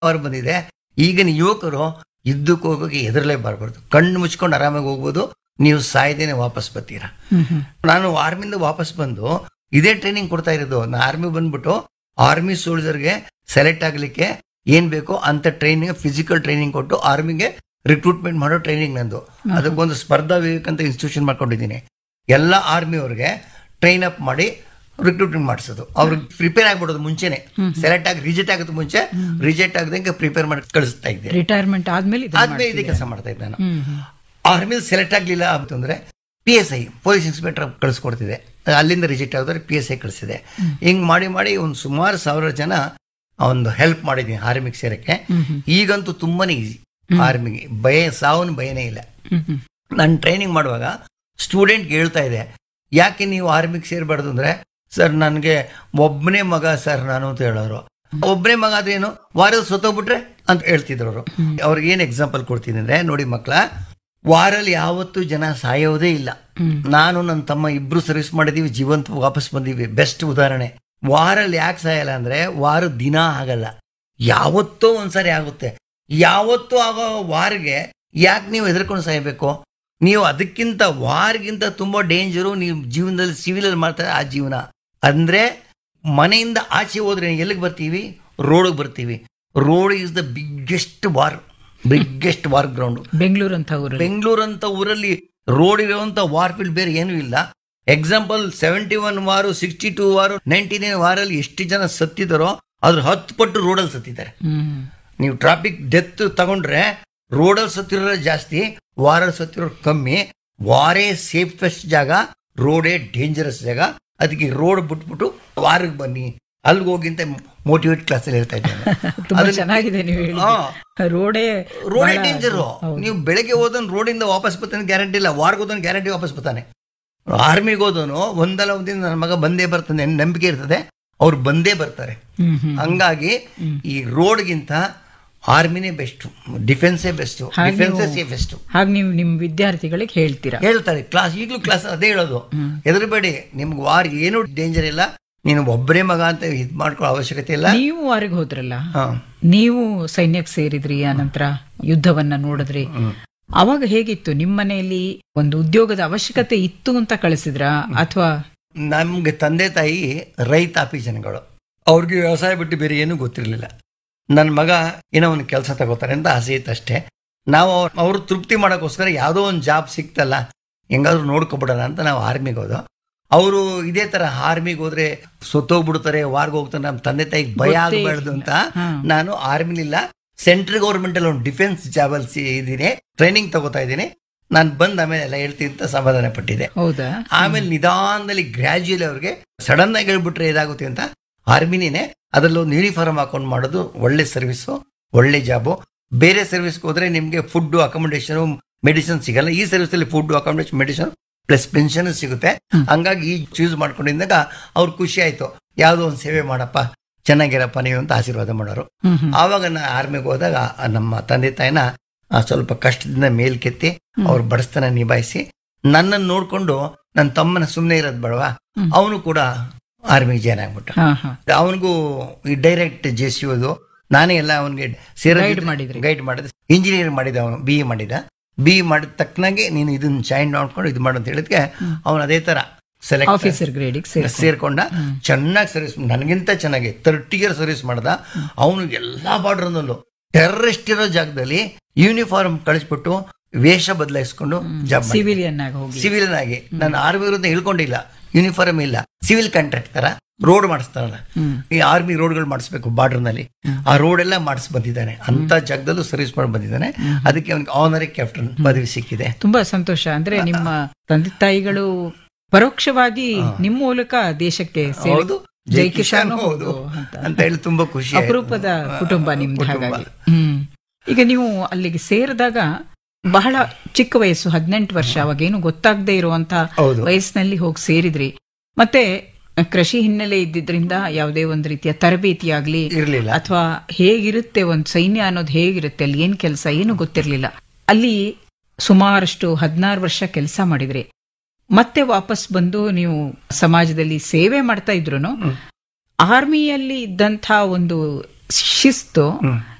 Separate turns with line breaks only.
ಅವ್ರು ಬಂದಿದೆ ಈಗಿನ ಯುವಕರು ಯುದ್ಧಕ್ಕೆ ಹೋಗೋಕೆ ಹೆದರಲೇಬಾರ್ಬಾರ್ದು ಕಣ್ಣು ಮುಚ್ಕೊಂಡು ಆರಾಮಾಗಿ ಹೋಗ್ಬೋದು ನೀವು ಸಾಯ್ದೇನೆ ವಾಪಸ್ ಬರ್ತೀರಾ
ಹ್ಮ್ ಹ್ಮ್
ನಾನು ಆರ್ಮಿಂದ ವಾಪಸ್ ಬಂದು ಇದೇ ಟ್ರೈನಿಂಗ್ ಕೊಡ್ತಾ ಇರೋದು ನಾನು ಆರ್ಮಿ ಬಂದ್ಬಿಟ್ಟು ಆರ್ಮಿ ಸೋಲ್ಜರ್ಗೆ ಸೆಲೆಕ್ಟ್ ಆಗ್ಲಿಕ್ಕೆ ಏನ್ ಬೇಕೋ ಅಂತ ಟ್ರೈನಿಂಗ್ ಫಿಸಿಕಲ್ ಟ್ರೈನಿಂಗ್ ಕೊಟ್ಟು ಆರ್ಮಿಗೆ ರಿಕ್ರೂಟ್ಮೆಂಟ್ ಮಾಡೋ ಟ್ರೈನಿಂಗ್ ನಂದು ಅದಕ್ಕೊಂದು ಸ್ಪರ್ಧಾ ವಿವೇಕ್ ಅಂತ ಇನ್ಸ್ಟಿಟ್ಯೂಷನ್ ಮಾಡ್ಕೊಂಡಿದ್ದೀನಿ ಎಲ್ಲ ಆರ್ಮಿ ಅವ್ರಿಗೆ ಟ್ರೈನ್ ಅಪ್ ಮಾಡಿ ರಿಕ್ರೂಟ್ಮೆಂಟ್ ಮಾಡಿಸೋದು ಅವ್ರಿಗೆ ಪ್ರಿಪೇರ್ ಆಗ್ಬಿಡೋದು ಮುಂಚೆನೆ ಸೆಲೆಕ್ಟ್ ಆಗಿ ರಿಜೆಕ್ಟ್ ಆಗೋದು ಮುಂಚೆ ರಿಜೆಕ್ಟ್ ಆಗದಂಗೆ ಪ್ರಿಪೇರ್ ಮಾಡಿ ಕಳಿಸ್ತಾ ಇದ್ದೆ
ರಿಟೈರ್ಮೆಂಟ್ ಆದ್ಮೇಲೆ ಇದನ್ನ
ಆದ್ಮೇಲೆ ಇದೇ
ಮಾಡ್ತಿದ್ದೀರಾ?
ಕೆಲಸ ಮಾಡ್ತಾ ಇದ್ದೆ ನಾನು
ಹ್ಮ್ ಹ್ಮ್
ಆರ್ಮಿಲಿ ಸೆಲೆಕ್ಟ್ ಆಗಲಿಲ್ಲ ಅಂತಂದ್ರೆ P S I police inspector ಕಳಿಸ್ಕೊಡ್ತಿದೆ ಅಲ್ಲಿಂದ ರಿಜೆಕ್ಟ್ ಆಗಿದ್ರೆ ಪಿ ಎಸ್ ಐ ಕಳಿಸಿದೆ ಹಿಂಗ್ ಮಾಡಿ ಮಾಡಿ ಒಂದು ಸುಮಾರು ಸಾವಿರ ಜನ ಒಂದು ಹೆಲ್ಪ್ ಮಾಡಿದ್ದೀನಿ ಆರ್ಮಿಗೆ ಸೇರಕ್ಕೆ ಈಗಂತೂ ತುಂಬಾನೇ ಈಸಿ ಆರ್ಮಿಗೆ ಭಯ ಸಾವನ್ ಭಯನೇ ಇಲ್ಲ
ಹ್ಮ್ ಹ್ಮ್
ನಾನು ಟ್ರೈನಿಂಗ್ ಮಾಡುವಾಗ ಸ್ಟೂಡೆಂಟ್ಗೆ ಹೇಳ್ತಾ ಇದೆ ಯಾಕೆ ನೀವು ಆರ್ಮಿಗೆ ಸೇರಬಾರ್ದು ಅಂದ್ರೆ ಸರ್ ನನಗೆ ಒಬ್ಬನೇ ಮಗ ಸರ್ ನಾನು ಅಂತ ಹೇಳೋರು ಒಬ್ಬನೇ ಮಗ ಆದ್ರೆ ಏನು ವಾರದ ಸೊತ್ತೋಗ್ಬಿಟ್ರೆ ಅಂತ ಹೇಳ್ತಿದ್ರು ಅವರು ಅವ್ರಿಗೆ ಏನ್ ಎಕ್ಸಾಂಪಲ್ ಕೊಡ್ತೀನಿ ಅಂದ್ರೆ ನೋಡಿ ಮಕ್ಕಳ ವಾರಲ್ಲಿ ಯಾವತ್ತೂ ಜನ ಸಾಯೋದೇ ಇಲ್ಲ ನಾನು ನನ್ನ ತಮ್ಮ ಇಬ್ರು ಸರ್ವಿಸ್ ಮಾಡಿದೀವಿ ಜೀವಂತ ವಾಪಸ್ ಬಂದೀವಿ ಬೆಸ್ಟ್ ಉದಾಹರಣೆ ವಾರಲ್ಲಿ ಯಾಕೆ ಸಾಯಲ್ಲ ಅಂದ್ರೆ ವಾರ ದಿನ ಆಗಲ್ಲ ಯಾವತ್ತೋ ಒಂದ್ಸರಿ ಆಗುತ್ತೆ ಯಾವತ್ತೂ ಆಗೋ ವಾರಿಗೆ ಯಾಕೆ ನೀವು ಹೆದರ್ಕೊಂಡು ಸಾಯಬೇಕು ನೀವು ಅದಕ್ಕಿಂತ ವಾರ್ಗಿಂತ ತುಂಬಾ ಡೇಂಜರು ನೀವು ಜೀವನದಲ್ಲಿ ಸಿವಿಲ್ ಅಲ್ಲಿ ಮಾಡ್ತಾರೆ ಆ ಜೀವನ ಅಂದ್ರೆ ಮನೆಯಿಂದ ಆಚೆ ಹೋದ್ರೆ ಎಲ್ಲಿಗೆ ಬರ್ತೀವಿ ರೋಡ್ಗೆ ಬರ್ತೀವಿ road is the biggest war biggest war ground
Bengaluru ಅಂತ ಊರಲ್ಲಿ
ಬೆಂಗಳೂರು ಅಂತ ಊರಲ್ಲಿ ರೋಡ್ ಇರುವಂತ ವಾರ್ ಫೀಲ್ಡ್ ಬೇರೆ ಏನೂ ಇಲ್ಲ example seventy one war sixty two war ninety nine ವಾರಲ್ಲಿ ಎಷ್ಟು ಜನ ಸತ್ತಿದಾರೋ ಅದ್ರ ಹತ್ತು ಪಟ್ಟು ರೋಡಲ್ಲಿ ಸತ್ತಿದ್ದಾರೆ
ಹ್ಮ್
ನೀವು ಟ್ರಾಫಿಕ್ ಡೆತ್ ತಗೊಂಡ್ರೆ ರೋಡಲ್ಲಿ ಸತ್ತಿರೋರು ಜಾಸ್ತಿ ವಾರಲ್ಲಿ ಸತ್ತಿರೋರು ಕಮ್ಮಿ ವಾರೇ ಸೇಫೆಸ್ಟ್ ಜಾಗ ರೋಡೇ ಡೇಂಜರಸ್ ಜಾಗ ಅದಕ್ಕೆ ರೋಡ್ ಬಿಟ್ಬಿಟ್ಟು ವಾರಕ್ಕೆ ಬನ್ನಿ ಅಲ್ಲಿಗೆ ಹೋಗಿ ಅಂತ ಮೋಟಿವೇಟ್ ಕ್ಲಾಸಲ್ಲಿ ಹೇಳ್ತಾ ಇದ್ದೇನೆ
ತುಂಬಾ
ಅದನ್ನ-
ಚೆನ್ನಾಗಿದೆ ನೀವು ಹೇಳಿ
ಹಾ.
ರೋಡೇ
ರೋಡೇ
ಬಹಳ-
ಡೇಂಜರು
ಹೌದು.
ನೀವು ಬೆಳಗ್ಗೆ ಹೋದನ್ ರೋಡಿಂದ ವಾಪಸ್ ಬರ್ತಾನೆ ಗ್ಯಾರಂಟಿ ಇಲ್ಲ ವಾರ್ಗೆ ಹೋದನ್ ಗ್ಯಾರಂಟಿ ವಾಪಸ್ ಬರ್ತಾನೆ ಆರ್ಮಿಗೆ ಹೋದನು ಒಂದಲ್ಲ ಒಂದಿನ ನನ್ನ ಮಗ ಬಂದೇ ಬರ್ತಾನೆ ಅನ್ನೋ ನಂಬಿಕೆ ಇರ್ತದೆ ಅವ್ರು ಬಂದೇ ಬರ್ತಾರೆ
ಹ್ಮ್ ಹ್ಮ್
ಹಂಗಾಗಿ ಈ ರೋಡ್ಗಿಂತ ಆರ್ಮಿನೇ ಬೆಸ್ಟ್ ಡಿಫೆನ್ಸೇ ಬೆಸ್ಟ್
ಹಾಗೆ
ಡಿಫೆನ್ಸೇ
ನೀವು-
ಸೇಫೆಸ್ಟ್
ಹಾಗೆ ನೀವು ನಿಮ್ ವಿದ್ಯಾರ್ಥಿಗಳಿಗೆ ಹೇಳ್ತೀರಾ
ಹೇಳ್ತಾರೆ ಕ್ಲಾಸ್ ಈಗಲೂ ಕ್ಲಾಸ್ ಅದೇ ಹೇಳೋದು ಹೆದರಬೇಡಿ ನಿಮ್ಗೆ ವಾರ್ ಏನು ಡೇಂಜರ್ ಇಲ್ಲ ನೀನು ಒಬ್ಬರೇ ಮಗ ಅಂತ ಇದ್ ಮಾಡ್ಕೊಳ್ಳೋ ಅವಶ್ಯಕತೆ ಇಲ್ಲ
ನೀವು ವಾರಿಗೆ ಹೋದ್ರಲ್ಲ
ಹಾ.
ನೀವು ಸೈನ್ಯಕ್ಕೆ ಸೇರಿದ್ರಿ ಆನಂತರ ಯುದ್ಧವನ್ನ ನೋಡಿದ್ರಿ ಅವಾಗ ಹೇಗಿತ್ತು ನಿಮ್ಮ ಮನೆಯಲ್ಲಿ ಒಂದು ಉದ್ಯೋಗದ ಅವಶ್ಯಕತೆ ಇತ್ತು ಅಂತ ಕಳಿಸಿದ್ರ ಅಥವಾ
ನಮ್ಗೆ ತಂದೆ ತಾಯಿ ರೈತಾಪಿ ಜನಗಳು ಅವ್ರಿಗೆ ವ್ಯವಸಾಯ ಬಿಟ್ಟು ಬೇರೆ ಏನೂ ಗೊತ್ತಿರಲಿಲ್ಲ ನನ್ನ ಮಗ ಏನೋ ಒಂದು ಕೆಲಸ ತಗೋತಾರೆ ಅಂತ ಆಸೆ ಇತ್ತು ಅಷ್ಟೇ ನಾವು ಅವ್ರ- ಅವ್ರು ತೃಪ್ತಿ ಮಾಡೋಕ್ಕೋಸ್ಕರ ಯಾವುದೋ ಒಂದು ಜಾಬ್ ಸಿಕ್ತಲ್ಲ ಹೆಂಗಾದ್ರೂ ನೋಡ್ಕೊಬಿಡೋಣ ಅಂತ ನಾವು ಆರ್ಮಿಗೆ ಹೋದೋ ಅವರು ಇದೇ ತರ ಆರ್ಮಿಗೆ ಹೋದ್ರೆ ಸೊತ್ತೋಗ್ಬಿಡ್ತಾರೆ ವಾರ್ಗೆ ಹೋಗ್ತಾರೆ ನಮ್ಮ ತಂದೆ ತಾಯಿಗೆ ಭಯ
ಗೊತ್ತೇ
ಆಗಬಾರ್ದು ಅಂತ
ಹಾ.
ನಾನು ಆರ್ಮಿಲಿಲ್ಲ ಸೆಂಟ್ರಲ್ ಗೌರ್ಮೆಂಟ್ ಅಲ್ಲಿ ಒಂದು ಡಿಫೆನ್ಸ್ ಜಾಬ್ ಅಲ್ಲಿ ಇದ್ದೀನಿ ಟ್ರೈನಿಂಗ್ ತಗೋತಾ ಇದ್ದೀನಿ ನಾನು ಬಂದ ಆಮೇಲೆ ಎಲ್ಲ ಹೇಳ್ತೀನಿ ಅಂತ ಸಮಾಧಾನ ಪಟ್ಟಿದೆ
ಹೌದಾ
ಆಮೇಲೆ ನಿಧಾನದಲ್ಲಿ ಗ್ರಾಜುಯಲಿ ಅವ್ರಿಗೆ ಸಡನ್ ಆಗಿ ಹೇಳ್ಬಿಟ್ರೆ ಇದಾಗುತ್ತೆ ಅಂತ ಆರ್ಮಿನೇ ಅದ್ರಲ್ಲಿ ಒಂದು ಯೂನಿಫಾರ್ಮ್ ಹಾಕೊಂಡು ಮಾಡೋದು ಒಳ್ಳೆ ಸರ್ವಿಸು ಒಳ್ಳೆ ಜಾಬು ಬೇರೆ ಸರ್ವಿಸ್ಗೆ ಹೋದ್ರೆ ನಿಮ್ಗೆ ಫುಡ್ ಅಕಾಮಿಡೇಷನ್ ಮೆಡಿಸಿನ್ ಸಿಗಲ್ಲ ಈ ಸರ್ವಿಸ್ ಅಲ್ಲಿ food accommodation medicine plus pension ಸಿಗುತ್ತೆ ಹಂಗಾಗಿ ಈ ಚೂಸ್ ಮಾಡ್ಕೊಂಡಿದ್ದಾಗ ಅವ್ರು ಖುಷಿ ಆಯ್ತು ಯಾವ್ದೋ ಒಂದು ಸೇವೆ ಮಾಡಪ್ಪ ಚೆನ್ನಾಗಿರಪ್ಪ ನೀವು ಅಂತ ಆಶೀರ್ವಾದ ಮಾಡೋರು
ಹ್ಮ್ ಹ್ಮ್
ಆವಾಗ ನಾನು ಆರ್ಮಿಗೆ ಹೋದಾಗ ಆ ನಮ್ಮ ತಂದೆ ತಾಯಿನ ಆ ಸ್ವಲ್ಪ ಕಷ್ಟದಿಂದ ಮೇಲ್ಕೆತ್ತಿ ಅವ್ರ ಬಡಸ್ತನ ನಿಭಾಯಿಸಿ ನನ್ನನ್ನು ನೋಡ್ಕೊಂಡು ನನ್ನ ತಮ್ಮನ ಸುಮ್ಮನೆ ಇರೋದು ಬೇಡವಾ
ಹ್ಮ್.
ಅವನು ಕೂಡ ಆರ್ಮಿಗೆ ಜಾಯ್ನ್ ಆಗ್ಬಿಟ್ಟ
ಹಾ ಹಾ
ಅವನಿಗೂ ಈ ಡೈರೆಕ್ಟ್ ಜೆ ಸಿ ಓದು ನಾನೇ ಎಲ್ಲ ಅವನಿಗೆ ಸೇರ
Guide ಮಾಡಿದ್ರಿ.
ಗೈಡ್ ಮಾಡಿದ ಇಂಜಿನಿಯರಿಂಗ್ ಮಾಡಿದ ಅವನು ಬಿ ಎ ಮಾಡಿದ ಬಿ ಎ ಮಾಡಿದ ತಕ್ಕನಾಗೆ ನೀನು ಇದನ್ನ ಜಾಯಿನ್ ಮಾಡ್ಕೊಂಡು ಇದು ಮಾಡು ಅಂತ ಹೇಳಿದ್ಕೆ ಅವನು ಅದೇ ತರ ಸೆಲೆಕ್ಟ್
ಆಫೀಸರ್ ಗ್ರೇಡಿಗೆ ಸೇರಿ
ಸೇರ್ಕೊಂಡ ಚೆನ್ನಾಗಿ ಸರ್ವಿಸ್ ನನಗಿಂತ ಚೆನ್ನಾಗಿ ತರ್ಟಿ ಇಯರ್ ಸರ್ವಿಸ್ ಮಾಡ್ದ ಅವನು ಎಲ್ಲಾ ಬಾರ್ಡರ್ನಲ್ಲೂ ಟೆರರಿಸ್ಟ್ ಇರೋ ಜಾಗದಲ್ಲಿ ಯೂನಿಫಾರ್ಮ್ ಕಳಿಸ್ಬಿಟ್ಟು ವೇಷ ಬದಲಾಯಿಸ್ಕೊಂಡು ಜಾಬ್
ಸಿವಿಲಿಯನ್ ಆಗಿ ಹೋಗಿ
ಸಿವಿಲ್ ಆಗಿ ನಾನು ಆರ್ಮಿ ವಿರುದ್ಧ ಇಳ್ಕೊಂಡಿಲ್ಲ ಯೂನಿಫಾರ್ಮ್ ಇಲ್ಲ ಸಿವಿಲ್ ಕಾಂಟ್ರಾಕ್ಟ್ ತರ ರೋಡ್ ಮಾಡಿಸ್ತಾರಲ್ಲ
ಹ್ಮ್.
ಈ ಆರ್ಮಿ ರೋಡ್ಗಳು ಮಾಡಿಸ್ಬೇಕು ಬಾರ್ಡರ್ ನಲ್ಲಿ ಆ ರೋಡ್ ಎಲ್ಲ ಮಾಡಿಸ್ ಬಂದಿದ್ದಾನೆ ಅಂತ ಜಾಗದಲ್ಲೂ ಸರ್ವಿಸ್ ಮಾಡಿ ಬಂದಿದ್ದಾನೆ ಅದಕ್ಕೆ ಅವನಿಗೆ ಆನರಿ ಕ್ಯಾಪ್ಟನ್ ಪದವಿ ಸಿಕ್ಕಿದೆ
ತುಂಬಾ ಸಂತೋಷ ಅಂದ್ರೆ ನಿಮ್ಮ ತಂದೆ ತಾಯಿಗಳು ಪರೋಕ್ಷವಾಗಿ ನಿಮ್ಮ ಮೂಲಕ ದೇಶಕ್ಕೆ ಸೇರಿ
ಹೌದು
ಜೈ ಕಿಸಾನ್
ಹೌದು
ಅಂತ
ಅಂತ ಹೇಳಿ ತುಂಬಾ ಖುಷಿ ಆಯ್ತು.
ಅಪರೂಪದ ಕುಟುಂಬ ನಿಮ್ದು
ಕುಟುಂಬ.
ಹಾಗಾಗಿ ಹ್ಮ್ ಈಗ ನೀವು ಅಲ್ಲಿಗೆ ಸೇರಿದಾಗ ಬಹಳ ಚಿಕ್ಕ ವಯಸ್ಸು ಹದಿನೆಂಟು ವರ್ಷ ಅವಾಗೇನು ಗೊತ್ತಾಗದೇ ಇರುವಂತ
ಹೌದು
ವಯಸ್ಸಿನಲ್ಲಿ ಹೋಗಿ ಸೇರಿದ್ರಿ ಮತ್ತೆ ಕೃಷಿ ಹಿನ್ನೆಲೆ ಇದ್ದಿದ್ರಿಂದ ಯಾವುದೇ ಒಂದು ರೀತಿಯ ತರಬೇತಿ ಆಗ್ಲಿ
ಇರ್ಲಿಲ್ಲ
ಅಥವಾ ಹೇಗಿರುತ್ತೆ ಒಂದು ಸೈನ್ಯ ಅನ್ನೋದು ಹೇಗಿರುತ್ತೆ ಅಲ್ಲಿ ಏನ್ ಕೆಲಸ ಏನು ಗೊತ್ತಿರ್ಲಿಲ್ಲ ಅಲ್ಲಿ ಸುಮಾರಷ್ಟು ಹದಿನಾರು ವರ್ಷ ಕೆಲಸ ಮಾಡಿದ್ರಿ ಮತ್ತೆ ವಾಪಸ್ ಬಂದು ನೀವು ಸಮಾಜದಲ್ಲಿ ಸೇವೆ ಮಾಡ್ತಾ ಇದ್ರು ಆರ್ಮಿಯಲ್ಲಿ ಇದ್ದಂಥ ಒಂದು ಶಿಸ್ತು
ಹ್ಮ್.